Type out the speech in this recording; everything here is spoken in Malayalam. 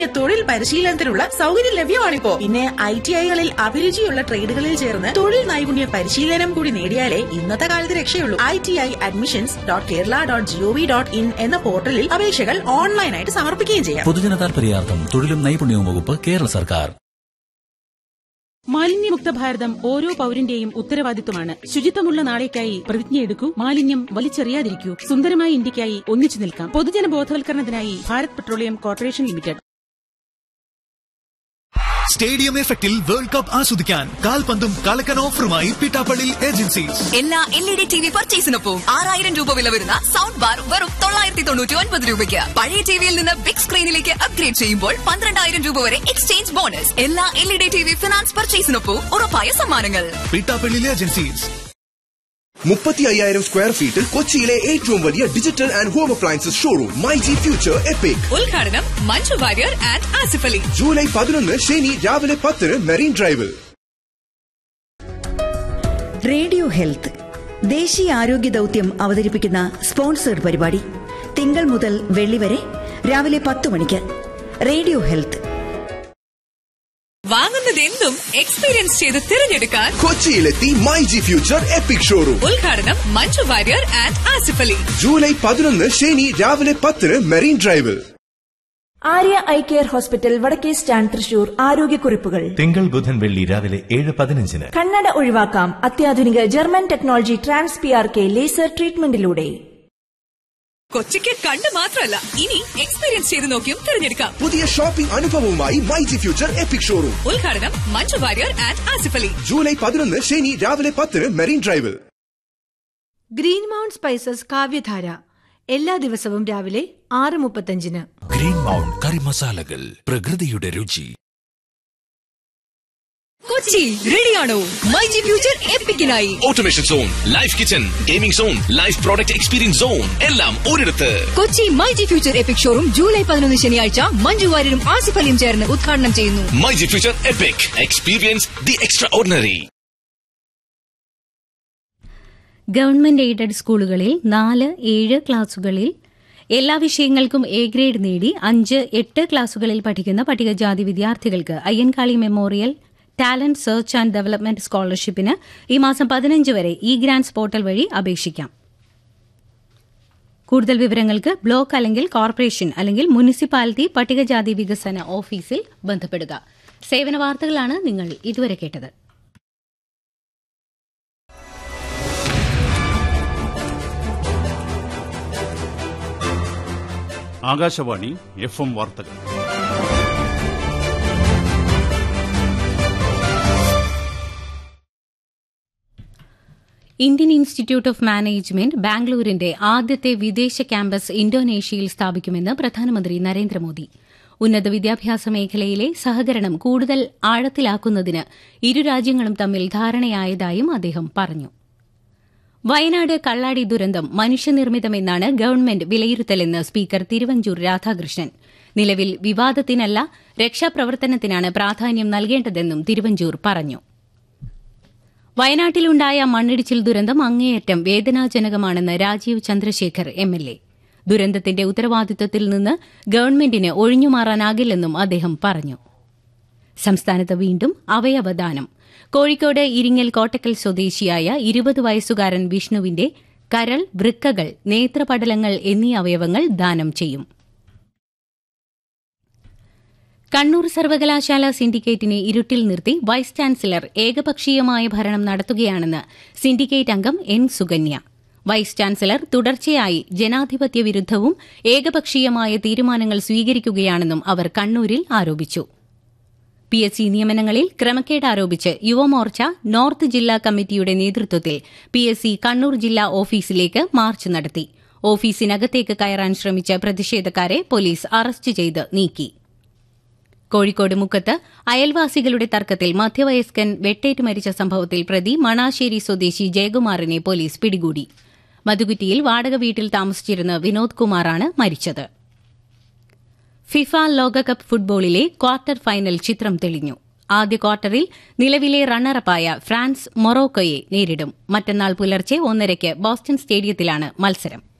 തൊഴിൽ പരിശീലനത്തിനുള്ള സൗകര്യം ലഭ്യമാണിപ്പോ പിന്നെ ഐ ടി ഐകളിൽ അഭിരുചിയുള്ള ട്രേഡുകളിൽ ചേർന്ന് തൊഴിൽ നൈപുണ്യ പരിശീലനം കൂടി നേടിയാലേ ഇന്നത്തെ കാലത്ത് രക്ഷയുള്ളൂ I T I admissions dot Kerala dot gov dot in എന്ന പോർട്ടലിൽ അപേക്ഷകൾ ഓൺലൈനായിട്ട് സമർപ്പിക്കുകയും ചെയ്യാം പൊതുജന താൽപര്യാർത്ഥം തൊഴിലും നൈപുണ്യവും വകുപ്പ് കേരള സർക്കാർ മാലിന്യമുക്ത ഭാരതം ഓരോ പൌരന്റെയും ഉത്തരവാദിത്വമാണ് ശുചിത്വമുള്ള നാളേക്കായി പ്രതിജ്ഞയെടുക്കൂ മാലിന്യം വലിച്ചെറിയാതിരിക്കൂ സുന്ദരമായ ഇന്ത്യക്കായി ഒന്നിച്ചു നിൽക്കാം പൊതുജന ബോധവൽക്കരണത്തിനായി Bharat petroleum corporation limited stadium എഫക്റ്റിൽ വേൾഡ് കപ്പ് ആസ്വദിക്കാൻ കാൽപന്തും കളക്കൻ ഓഫറുമായി പിട്ടാപ്പള്ളി ഏജൻസീസ് എല്ലാ L E D T V പർച്ചേസിനൊപ്പം ആറായിരം രൂപ വില വരുന്ന സൗണ്ട് ബാർ വെറും തൊള്ളായിരത്തി തൊണ്ണൂറ്റി ഒൻപത് രൂപയ്ക്ക് പഴയ ടിവിയിൽ നിന്ന് ബിഗ് സ്ക്രീനിലേക്ക് അപ്ഗ്രേഡ് ചെയ്യുമ്പോൾ പന്ത്രണ്ടായിരം രൂപ വരെ എക്സ്ചേഞ്ച് ബോണസ് എല്ലാ L E D T V finance പർച്ചേസിനൊപ്പം ഉറപ്പായ സമ്മാനങ്ങൾ പിട്ടാപ്പള്ളി ഏജൻസീസ് മുപ്പത്തി അയ്യായിരം സ്ക്വയർ ഫീറ്റിൽ കൊച്ചിയിലെ ഏറ്റവും വലിയ digital and home appliances showroom my G future epic ഉദ്ഘാടനം മഞ്ജു വാര്യർ ആൻഡ് ആസിഫ് അലി ജൂലൈ പതിനൊന്ന് ശനി രാവിലെ പത്തിന് മെറീൻ ഡ്രൈവിൽ റേഡിയോ ഹെൽത്ത് ദേശീയ ആരോഗ്യ ദൗത്യം അവതരിപ്പിക്കുന്ന സ്പോൺസേഡ് പരിപാടി തിങ്കൾ മുതൽ വെള്ളി വരെ രാവിലെ പത്ത് മണിക്ക് റേഡിയോ ഹെൽത്ത് വാങ്ങുന്നത് എന്തും എക്സ്പീരിയൻസ് ചെയ്ത് തിരഞ്ഞെടുക്കാൻ കൊച്ചിയിലെത്തി my G future epic showroom ഉദ്ഘാടനം മഞ്ജു വാര്യർ ആൻഡ് ആസിഫ് അലി ജൂലൈ പതിനൊന്ന് ശനി രാവിലെ പത്തിന് മെറീൻ ഡ്രൈവിൽ ആര്യ ഐ കെയർ ഹോസ്പിറ്റൽ വടക്കേ സ്റ്റാൻഡ് തൃശൂർ ആരോഗ്യക്കുറിപ്പുകൾ തിങ്കൾ ബുധൻ വെള്ളി രാവിലെ ഏഴ് പതിനഞ്ചിന് കണ്ണട ഒഴിവാക്കാം അത്യാധുനിക German technology trans P R K laser ട്രീറ്റ്മെന്റിലൂടെ കൊച്ചിക്ക് കണ്ട് മാത്രമല്ല ഇനി എക്സ്പീരിയൻസ് ചെയ്ത് നോക്കിയും തിരഞ്ഞെടുക്കാം പുതിയ ഷോപ്പിംഗ് അനുഭവവുമായി my G future epic showroom ഉദ്ഘാടനം മഞ്ജു വാര്യർ ആൻഡ് ആസിഫ് അലി ജൂലൈ പതിനൊന്ന് ശനി രാവിലെ പത്തിന് മെറീൻ ഡ്രൈവിൽ ഗ്രീൻ മൗണ്ട് സ്പൈസസ് കാവ്യധാര എല്ലാ ദിവസവും രാവിലെ ആറ് മുപ്പത്തഞ്ചിന് ഗ്രീൻ മൗണ്ട് കറി മസാലകൾ പ്രകൃതിയുടെ രുചി കൊച്ചി റെഡിയാണോ മൈ ജി ഫ്യൂച്ചർ എപ്പിക്കിനായി automation zone life kitchen gaming zone life product experience zone എല്ലാം ഒരിടത്ത് Kochi my G future epic showroom July പതിനൊന്ന് ശനിയാഴ്ച മഞ്ജു വാര്യരും ആസിഫ് അലിയും ചേർന്ന് ഉദ്ഘാടനം ചെയ്യുന്നു my G future epic experience the extraordinary government aided സ്കൂളുകളിൽ നാല് ഏഴ് ക്ലാസുകളിൽ എല്ലാ വിഷയങ്ങൾക്കും എ ഗ്രേഡ് നേടി അഞ്ച് എട്ട് ക്ലാസുകളിൽ പഠിക്കുന്ന പട്ടികജാതി വിദ്യാർത്ഥികൾക്ക് Ayyankali memorial talent search and development സ്കോളർഷിപ്പിന് ഈ മാസം പതിനഞ്ച് വരെ ഇ ഗ്രാൻസ് പോർട്ടൽ വഴി അപേക്ഷിക്കാം കൂടുതൽ വിവരങ്ങൾക്ക് ബ്ലോക്ക് അല്ലെങ്കിൽ കോർപ്പറേഷൻ അല്ലെങ്കിൽ മുനിസിപ്പാലിറ്റി പട്ടികജാതി വികസന ഓഫീസിൽ ബന്ധപ്പെടുക സേവന വാർത്തകളാണ് നിങ്ങൾ ഇതുവരെ കേട്ടത് ആകാശവാണി എഫ് എം വാർത്തകൾ ഇന്ത്യൻ ഇൻസ്റ്റിറ്റ്യൂട്ട് ഓഫ് മാനേജ്മെന്റ് ബാംഗ്ലൂരിന്റെ ആദ്യത്തെ വിദേശ ക്യാമ്പസ് ഇന്തോനേഷ്യയിൽ സ്ഥാപിക്കുമെന്ന് പ്രധാനമന്ത്രി നരേന്ദ്രമോദി ഉന്നത വിദ്യാഭ്യാസ മേഖലയിലെ സഹകരണം കൂടുതൽ ആഴത്തിലാക്കുന്നതിന് ഇരു രാജ്യങ്ങളും തമ്മിൽ ധാരണയായതായും അദ്ദേഹം പറഞ്ഞു വയനാട് കള്ളാടി ദുരന്തം മനുഷ്യനിർമ്മിതമെന്നാണ് ഗവൺമെന്റ് വിലയിരുത്തലെന്ന് സ്പീക്കർ തിരുവഞ്ചൂർ രാധാകൃഷ്ണൻ നിലവിൽ വിവാദത്തിനല്ല രക്ഷാപ്രവർത്തനത്തിനാണ് പ്രാധാന്യം നൽകേണ്ടതെന്നും തിരുവഞ്ചൂർ പറഞ്ഞു വയനാട്ടിലുണ്ടായ മണ്ണിടിച്ചിൽ ദുരന്തം അങ്ങേയറ്റം വേദനാജനകമാണെന്ന് Rajeev Chandrasekhar M L A ദുരന്തത്തിന്റെ ഉത്തരവാദിത്വത്തിൽ നിന്ന് ഗവൺമെന്റിന് ഒഴിഞ്ഞുമാറാനാകില്ലെന്നും അദ്ദേഹം പറഞ്ഞു സംസ്ഥാനത്ത് വീണ്ടും അവയവദാനം കോഴിക്കോട് ഇരിങ്ങൽ കോട്ടക്കൽ സ്വദേശിയായ ഇരുപത് വയസ്സുകാരൻ വിഷ്ണുവിന്റെ കരൾ വൃക്കകൾ നേത്രപടലങ്ങൾ എന്നീ അവയവങ്ങൾ ദാനം ചെയ്യും കണ്ണൂർ സർവകലാശാല സിൻഡിക്കേറ്റിനെ ഇരുട്ടിൽ നിർത്തി വൈസ് ചാൻസലർ ഏകപക്ഷീയമായ ഭരണം നടത്തുകയാണെന്ന് സിൻഡിക്കേറ്റ് അംഗം എൻ സുകന്യ വൈസ് ചാൻസലർ തുടർച്ചയായി ജനാധിപത്യ വിരുദ്ധവും ഏകപക്ഷീയമായ തീരുമാനങ്ങൾ സ്വീകരിക്കുകയാണെന്നും അവർ കണ്ണൂരിൽ ആരോപിച്ചു പി എസ് സി നിയമനങ്ങളിൽ ക്രമക്കേട് ആരോപിച്ച് യുവമോർച്ച നോർത്ത് ജില്ലാ കമ്മിറ്റിയുടെ നേതൃത്വത്തിൽ പി എസ് സി കണ്ണൂർ ജില്ലാ ഓഫീസിലേക്ക് മാർച്ച് നടത്തി ഓഫീസിനകത്തേക്ക് കയറാൻ ശ്രമിച്ച പ്രതിഷേധക്കാരെ പോലീസ് അറസ്റ്റ് ചെയ്ത് നീക്കി കോഴിക്കോട് മുക്കത്ത് അയൽവാസികളുടെ തർക്കത്തിൽ മധ്യവയസ്കൻ വെട്ടേറ്റ് മരിച്ച സംഭവത്തിൽ പ്രതി മണാശ്ശേരി സ്വദേശി ജയകുമാറിനെ പോലീസ് പിടികൂടി മധുകുറ്റിയിൽ വാടക വീട്ടിൽ താമസിച്ചിരുന്ന വിനോദ് കുമാറാണ് മരിച്ചത് ഫിഫ ലോകകപ്പ് ഫുട്ബോളിലെ ക്വാർട്ടർ ഫൈനൽ ചിത്രം തെളിഞ്ഞു ആദ്യ ക്വാർട്ടറിൽ നിലവിലെ റണ്ണറപ്പായ ഫ്രാൻസ് മൊറോക്കോയെ നേരിടും മറ്റന്നാൾ പുലർച്ചെ ഒന്നരയ്ക്ക് ബോസ്റ്റൺ സ്റ്റേഡിയത്തിലാണ് മത്സരം